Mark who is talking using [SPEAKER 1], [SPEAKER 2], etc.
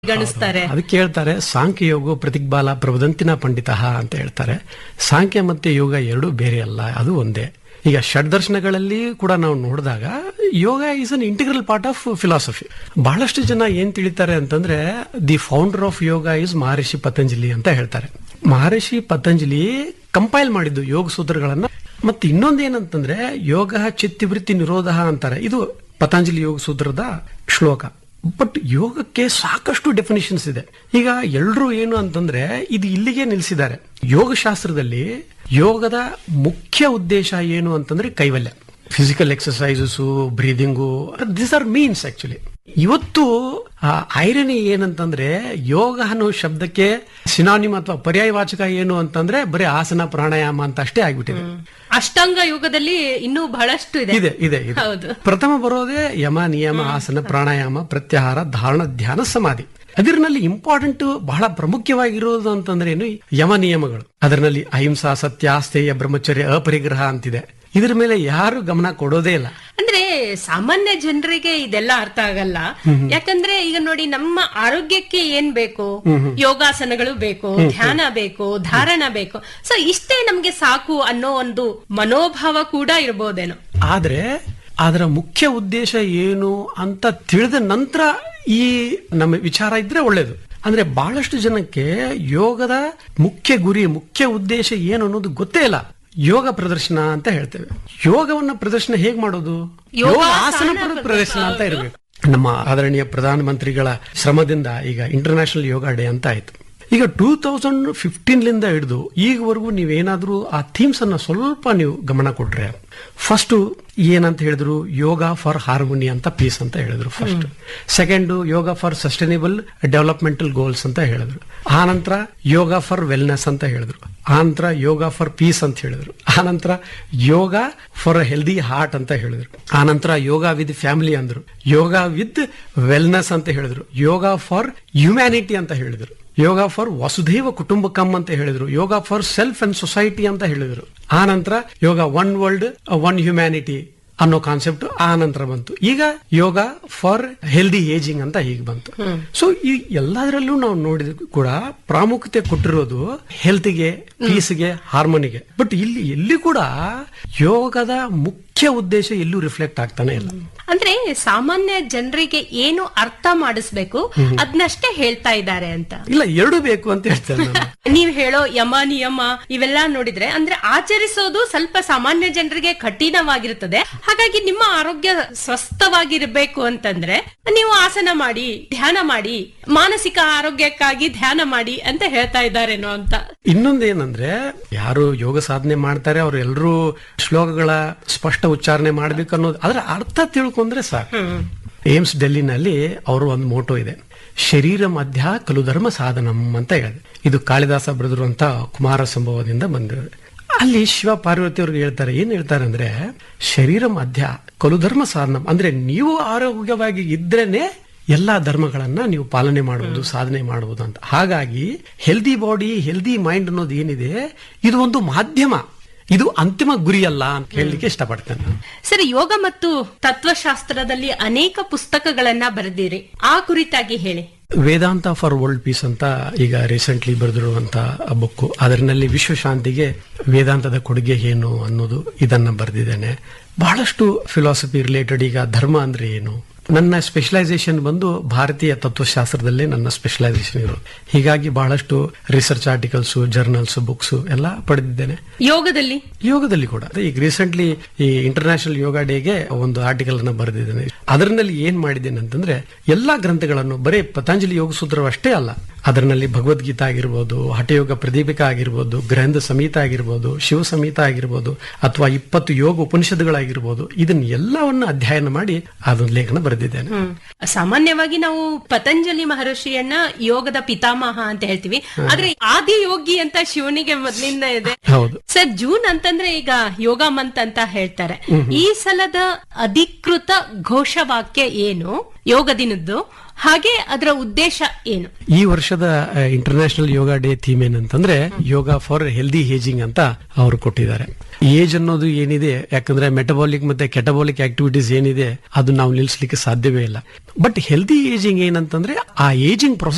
[SPEAKER 1] ಗಣಿಸ್ತಾರೆ
[SPEAKER 2] ಅದಕ್ಕೆ ಹೇಳ್ತಾರೆ ಸಾಂಖ್ಯ ಯೋಗ ಪ್ರತಿಗ್ಬಾಲ ಪ್ರವದಂತಿನ ಪಂಡಿತ ಅಂತ ಹೇಳ್ತಾರೆ ಸಾಂಖ್ಯ ಮತ್ತೆ ಯೋಗ ಎರಡು ಬೇರೆ ಅಲ್ಲ ಅದು ಒಂದೇ ಈಗ ಷಡ್ದರ್ಶನಗಳಲ್ಲಿ ಕೂಡ ನಾವು ನೋಡಿದಾಗ yoga is an integral part of philosophy ಬಹಳಷ್ಟು ಜನ ಏನ್ ತಿಳಿತಾರೆ ಅಂತಂದ್ರೆ the founder of yoga is Maharshi Patanjali ಅಂತ ಹೇಳ್ತಾರೆ ಮಹರ್ಷಿ ಪತಂಜಲಿ ಕಂಪೈಲ್ ಮಾಡಿದ್ದು ಯೋಗ ಸೂತ್ರಗಳನ್ನ ಮತ್ತೆ ಇನ್ನೊಂದು ಏನಂತಂದ್ರೆ ಯೋಗ ಚಿತ್ತಿವೃತ್ತಿ ನಿರೋಧ ಅಂತಾರೆ ಇದು ಪತಂಜಲಿ ಯೋಗ ಸೂತ್ರದ ಶ್ಲೋಕ ಬಟ್ ಯೋಗಕ್ಕೆ ಸಾಕಷ್ಟು ಡೆಫಿನಿಷನ್ಸ್ ಇದೆ ಈಗ ಎಲ್ರು ಏನು ಅಂತಂದ್ರೆ ಇದು ಇಲ್ಲಿಗೆ ನಿಲ್ಲಿಸಿದ್ದಾರೆ ಯೋಗಶಾಸ್ತ್ರದಲ್ಲಿ ಯೋಗದ ಮುಖ್ಯ ಉದ್ದೇಶ ಏನು ಅಂತಂದ್ರೆ ಕೈವಲ್ಯ physical exercises breathing this are means actually ಇವತ್ತು ಐರನಿ ಏನಂತಂದ್ರೆ ಯೋಗ ಅನ್ನೋ ಶಬ್ದಕ್ಕೆ ಸಿನಾನಿಮ್ ಅಥವಾ ಪರ್ಯಾಯವಾಚಕ ಏನು ಅಂತಂದ್ರೆ ಬರೀ ಆಸನ ಪ್ರಾಣಾಯಾಮ ಅಂತ ಅಷ್ಟೇ ಆಗ್ಬಿಟ್ಟಿದೆ
[SPEAKER 1] ಅಷ್ಟಾಂಗ ಯೋಗದಲ್ಲಿ ಇನ್ನೂ ಬಹಳಷ್ಟು ಇದೆ
[SPEAKER 2] ಇದೆ ಇದೆ ಇದೆ
[SPEAKER 1] ಹೌದು.
[SPEAKER 2] ಪ್ರಥಮ ಬರೋದೇ ಯಮ ನಿಯಮ ಆಸನ ಪ್ರಾಣಾಯಾಮ ಪ್ರತ್ಯಾಹಾರ ಧಾರಣ ಧ್ಯಾನ ಸಮಾಧಿ ಅದರಲ್ಲಿ ಇಂಪಾರ್ಟೆಂಟ್ ಬಹಳ ಪ್ರಮುಖವಾಗಿರೋದು ಅಂತಂದ್ರೆ ಏನು ಯಮ ನಿಯಮಗಳು ಅದರಲ್ಲಿ ಅಹಿಂಸಾ ಸತ್ಯ ಸ್ಥೇಯ ಬ್ರಹ್ಮಚರ್ಯ ಅಪರಿಗ್ರಹ ಅಂತಿದೆ ಇದ್ರ ಮೇಲೆ ಯಾರು ಗಮನ ಕೊಡೋದೇ ಇಲ್ಲ
[SPEAKER 1] ಅಂದ್ರೆ ಸಾಮಾನ್ಯ ಜನರಿಗೆ ಇದೆಲ್ಲ ಅರ್ಥ ಆಗಲ್ಲ ಯಾಕಂದ್ರೆ ಈಗ ನೋಡಿ ನಮ್ಮ ಆರೋಗ್ಯಕ್ಕೆ ಏನ್ ಬೇಕು ಯೋಗಾಸನಗಳು ಬೇಕು ಧ್ಯಾನ ಬೇಕು ಧಾರಣ ಬೇಕು ಸೊ ಇಷ್ಟೇ ನಮ್ಗೆ ಸಾಕು ಅನ್ನೋ ಒಂದು ಮನೋಭಾವ ಕೂಡ ಇರ್ಬೋದೇನೋ
[SPEAKER 2] ಆದ್ರೆ ಅದರ ಮುಖ್ಯ ಉದ್ದೇಶ ಏನು ಅಂತ ತಿಳಿದ ನಂತರ ಈ ನಮ್ಮ ವಿಚಾರ ಇದ್ರೆ ಒಳ್ಳೇದು ಅಂದ್ರೆ ಬಹಳಷ್ಟು ಜನಕ್ಕೆ ಯೋಗದ ಮುಖ್ಯ ಗುರಿ ಮುಖ್ಯ ಉದ್ದೇಶ ಏನು ಅನ್ನೋದು ಗೊತ್ತೇ ಇಲ್ಲ ಯೋಗ ಪ್ರದರ್ಶನ ಅಂತ ಹೇಳ್ತೇವೆ ಯೋಗವನ್ನ ಪ್ರದರ್ಶನ ಹೇಗ್ ಮಾಡೋದು ಯೋಗ ಆಸನ ಪ್ರ- ಪ್ರದರ್ಶನ ಅಂತ ಇರಬೇಕು ನಮ್ಮ ಆದರಣೀಯ ಪ್ರಧಾನ ಮಂತ್ರಿಗಳ ಶ್ರಮದಿಂದ ಈಗ ಇಂಟರ್ನ್ಯಾಷನಲ್ ಯೋಗ ಡೇ ಅಂತ ಆಯ್ತು ಈಗ ಟೂ ತೌಸಂಡ್ ಫಿಫ್ಟೀನ್ ಲಿಂದ ಹಿಡಿದು ಈಗವರೆಗೂ ನೀವೇನಾದ್ರೂ ಆ ಥೀಮ್ಸ್ ಅನ್ನ ಸ್ವಲ್ಪ ನೀವು ಗಮನ ಕೊಟ್ರೆ ಫಸ್ಟ್ ಏನಂತ ಹೇಳಿದ್ರು ಯೋಗ ಫಾರ್ ಹಾರ್ಮೋನಿ ಅಂತ ಪೀಸ್ ಅಂತ ಹೇಳಿದ್ರು first second yoga for sustainable developmental goals ಅಂತ ಹೇಳಿದ್ರು ಆ ನಂತರ ಯೋಗ ಫಾರ್ ವೆಲ್ನೆಸ್ ಅಂತ ಹೇಳಿದ್ರು ಆ ನಂತರ ಯೋಗ ಫಾರ್ ಪೀಸ್ ಅಂತ ಹೇಳಿದ್ರು ಆ ನಂತರ ಯೋಗ ಫಾರ್ ಹೆಲ್ದಿ ಹಾರ್ಟ್ ಅಂತ ಹೇಳಿದ್ರು ಆ ನಂತರ ಯೋಗ ವಿತ್ ಫ್ಯಾಮಿಲಿ ಅಂದ್ರು ಯೋಗ ವಿತ್ ವೆಲ್ನೆಸ್ ಅಂತ ಹೇಳಿದ್ರು ಯೋಗ ಫಾರ್ ಹ್ಯುಮ್ಯಾನಿಟಿ ಅಂತ ಹೇಳಿದ್ರು ಯೋಗ ಫಾರ್ ವಸುಧೈವ ಕುಟುಂಬಕಂ ಅಂತ ಹೇಳಿದ್ರು yoga for self and society ಅಂತ ಹೇಳಿದ್ರು ಆ ನಂತರ yoga one world one humanity ಅನ್ನೋ ಕಾನ್ಸೆಪ್ಟ್ ಆ ನಂತರ ಬಂತು ಈಗ ಯೋಗ ಫಾರ್ ಹೆಲ್ದಿ ಏಜಿಂಗ್ ಅಂತ ಹೀಗೆ ಬಂತು ಸೊ ಈ ಎಲ್ಲದರಲ್ಲೂ ನಾವು ನೋಡಿದ ಕೂಡ ಪ್ರಾಮುಖ್ಯತೆ ಕೊಟ್ಟಿರೋದು ಹೆಲ್ತ್ಗೆ ಪೀಸ್ಗೆ ಹಾರ್ಮೋನಿಗೆ ಬಟ್ ಇಲ್ಲಿ ಎಲ್ಲಿ ಕೂಡ ಯೋಗದ ಮುಖ್ಯ ಉದ್ದೇಶ ಎಲ್ಲೂ ರಿಫ್ಲೆಕ್ಟ್ ಆಗ್ತಾನೆ ಇಲ್ಲ
[SPEAKER 1] ಅಂದ್ರೆ ಸಾಮಾನ್ಯ ಜನರಿಗೆ ಏನು ಅರ್ಥ ಮಾಡಿಸ್ಬೇಕು ಅದನ್ನಷ್ಟೇ ಹೇಳ್ತಾ ಇದ್ದಾರೆ ಅಂತ
[SPEAKER 2] ಇಲ್ಲ ಎರಡು ಬೇಕು ಅಂತ ಹೇಳ್ತೇನೆ ನಾನು
[SPEAKER 1] ನೀವ್ ಹೇಳೋ ಯಮ ನಿಯಮ ಇವೆಲ್ಲ ನೋಡಿದ್ರೆ ಅಂದ್ರೆ ಆಚರಿಸೋದು ಸ್ವಲ್ಪ ಸಾಮಾನ್ಯ ಜನರಿಗೆ ಕಠಿಣವಾಗಿರುತ್ತದೆ ಹಾಗಾಗಿ ನಿಮ್ಮ ಆರೋಗ್ಯ ಸ್ವಸ್ಥವಾಗಿರ್ಬೇಕು ಅಂತಂದ್ರೆ ನೀವು ಆಸನ ಮಾಡಿ ಧ್ಯಾನ ಮಾಡಿ ಮಾನಸಿಕ ಆರೋಗ್ಯಕ್ಕಾಗಿ ಧ್ಯಾನ ಮಾಡಿ ಅಂತ ಹೇಳ್ತಾ ಇದ್ದಾರೇನೋ ಅಂತ
[SPEAKER 2] ಇನ್ನೊಂದೇನಂದ್ರೆ ಯಾರು ಯೋಗ ಸಾಧನೆ ಮಾಡ್ತಾರೆ ಅವ್ರು ಎಲ್ಲರೂ ಶ್ಲೋಕಗಳ ಸ್ಪಷ್ಟ ಉಚ್ಚಾರಣೆ ಮಾಡ್ಬೇಕು ಅನ್ನೋದು ಅದರ ಅರ್ಥ ತಿಳ್ಕೊಂಡ್ರೆ ಸಾಕು ಏಮ್ಸ್ ಡೆಲ್ಲಿನಲ್ಲಿ ಅವರು ಒಂದು ಮೋಟೋ ಇದೆ ಶರೀರ ಮಧ್ಯ ಕಲು ಧರ್ಮ ಸಾಧನಂ ಅಂತ ಹೇಳಿದೆ ಇದು ಕಾಳಿದಾಸ ಬರೆದಿರುವಂತ ಕುಮಾರ ಸಂಭವದಿಂದ ಬಂದಿದೆ ಅಲ್ಲಿ ಶಿವ ಪಾರ್ವತಿ ಅವ್ರಿಗೆ ಹೇಳ್ತಾರೆ ಏನ್ ಹೇಳ್ತಾರೆ ಅಂದ್ರೆ ಶರೀರ ಮಧ್ಯ ಕಲು ಧರ್ಮ ಸಾಧನಂ ಅಂದ್ರೆ ನೀವು ಆರೋಗ್ಯವಾಗಿ ಇದ್ರೇನೆ ಎಲ್ಲಾ ಧರ್ಮಗಳನ್ನ ನೀವು ಪಾಲನೆ ಮಾಡುವುದು ಸಾಧನೆ ಮಾಡುವುದು ಅಂತ ಹಾಗಾಗಿ ಹೆಲ್ದಿ ಬಾಡಿ ಹೆಲ್ದಿ ಮೈಂಡ್ ಅನ್ನೋದು ಏನಿದೆ ಇದು ಒಂದು ಮಾಧ್ಯಮ ಇದು ಅಂತಿಮ ಗುರಿ ಅಲ್ಲ ಅಂತ ಹೇಳಲಿಕ್ಕೆ ಇಷ್ಟಪಡ್ತೇನೆ ನಾನು
[SPEAKER 1] ಸರಿ ಯೋಗ ಮತ್ತು ತತ್ವಶಾಸ್ತ್ರದಲ್ಲಿ ಅನೇಕ ಪುಸ್ತಕಗಳನ್ನ ಬರೆದಿರಿ ಆ ಕುರಿತಾಗಿ ಹೇಳಿ
[SPEAKER 2] ವೇದಾಂತ ಫಾರ್ ವರ್ಲ್ಡ್ ಪೀಸ್ ಅಂತ ಈಗ ರೀಸೆಂಟ್ಲಿ ಬರೆದಿರುವಂತ ಬುಕ್ ಅದರಲ್ಲಿ ವಿಶ್ವಶಾಂತಿಗೆ ವೇದಾಂತದ ಕೊಡುಗೆ ಏನು ಅನ್ನೋದು ಇದನ್ನ ಬರೆದಿದ್ದೇನೆ ಬಹಳಷ್ಟು ಫಿಲಾಸಫಿ ರಿಲೇಟೆಡ್ ಈಗ ಧರ್ಮ ಅಂದ್ರೆ ಏನು ನನ್ನ ಸ್ಪೆಷಲೈಸೇಷನ್ ಬಂದು ಭಾರತೀಯ ತತ್ವಶಾಸ್ತ್ರದಲ್ಲೇ ನನ್ನ ಸ್ಪೆಷಲೈಸೇಷನ್ ಇರೋದು ಹೀಗಾಗಿ ಬಹಳಷ್ಟು ರಿಸರ್ಚ್ ಆರ್ಟಿಕಲ್ಸ್ ಜರ್ನಲ್ಸ್ ಬುಕ್ಸ್ ಎಲ್ಲ ಪಡೆದಿದ್ದೇನೆ
[SPEAKER 1] ಯೋಗದಲ್ಲಿ
[SPEAKER 2] ಯೋಗದಲ್ಲಿ ಕೂಡ ಈಗ ರೀಸೆಂಟ್ಲಿ ಈ ಇಂಟರ್ನ್ಯಾಷನಲ್ ಯೋಗ ಡೇಗೆ ಒಂದು ಆರ್ಟಿಕಲ್ ಅನ್ನ ಬರೆದಿದ್ದೇನೆ ಅದರಲ್ಲಿ ಏನ್ ಮಾಡಿದ್ದೇನೆ ಅಂತಂದ್ರೆ ಎಲ್ಲಾ ಗ್ರಂಥಗಳನ್ನು ಬರೀ ಪತಂಜಲಿ ಯೋಗ ಸೂತ್ರ ಅಷ್ಟೇ ಅಲ್ಲ ಅದರಲ್ಲಿ ಭಗವದ್ಗೀತಾ ಆಗಿರ್ಬೋದು ಹಠಯೋಗ ಪ್ರದೀಪಿಕಾ ಆಗಿರ್ಬೋದು ಗ್ರಂಥ ಸಮೀತ ಆಗಿರ್ಬೋದು ಶಿವ ಸಮೀತ ಆಗಿರ್ಬೋದು ಅಥವಾ ಇಪ್ಪತ್ತು ಯೋಗ ಉಪನಿಷತ್ತುಗಳಾಗಿರ್ಬೋದು ಇದನ್ನ ಎಲ್ಲವನ್ನ ಅಧ್ಯಯನ ಮಾಡಿ ಅದೊಂದು ಲೇಖನ ಬರೆದಿದ್ದೇನೆ
[SPEAKER 1] ಹ್ಮ್. ಸಾಮಾನ್ಯವಾಗಿ ನಾವು ಪತಂಜಲಿ ಮಹರ್ಷಿಯನ್ನ ಯೋಗದ ಪಿತಾಮಹ ಅಂತ ಹೇಳ್ತೀವಿ ಆದ್ರೆ ಆದಿ ಯೋಗಿ ಅಂತ ಶಿವನಿಗೆ ಮೊದಲಿಂದ ಇದೆ
[SPEAKER 2] ಹೌದು
[SPEAKER 1] ಸರ್ ಜೂನ್ ಅಂತಂದ್ರೆ ಈಗ ಯೋಗ ಮಂತ್ ಅಂತ ಹೇಳ್ತಾರೆ ಈ ಸಲದ ಅಧಿಕೃತ ಘೋಷವಾಕ್ಯ ಏನು ಯೋಗ ದಿನದ್ದು ಹಾಗೆ ಅದರ ಉದ್ದೇಶ ಏನು
[SPEAKER 2] ಈ ವರ್ಷದ ಇಂಟರ್ನ್ಯಾಷನಲ್ ಯೋಗ ಡೇ ಥೀಮ್ ಏನಂತಂದ್ರೆ ಯೋಗ ಫಾರ್ ಹೆಲ್ದಿ ಏಜಿಂಗ್ ಅಂತ ಅವರು ಕೊಟ್ಟಿದ್ದಾರೆ ಏಜ್ ಅನ್ನೋದು ಏನಿದೆ ಯಾಕಂದ್ರೆ ಮೆಟಬಾಲಿಕ್ ಮತ್ತೆ ಕೆಟಬಾಲಿಕ್ ಆಕ್ಟಿವಿಟೀಸ್ ಏನಿದೆ ಅದು ನಾವು ನಿಲ್ಲಿಸಲಿಕ್ಕೆ ಸಾಧ್ಯವೇ ಇಲ್ಲ ಬಟ್ ಹೆಲ್ದಿ ಏಜಿಂಗ್ ಏನಂತಂದ್ರೆ ಆ ಏಜಿಂಗ್ ಪ್ರೊಸೆಸ್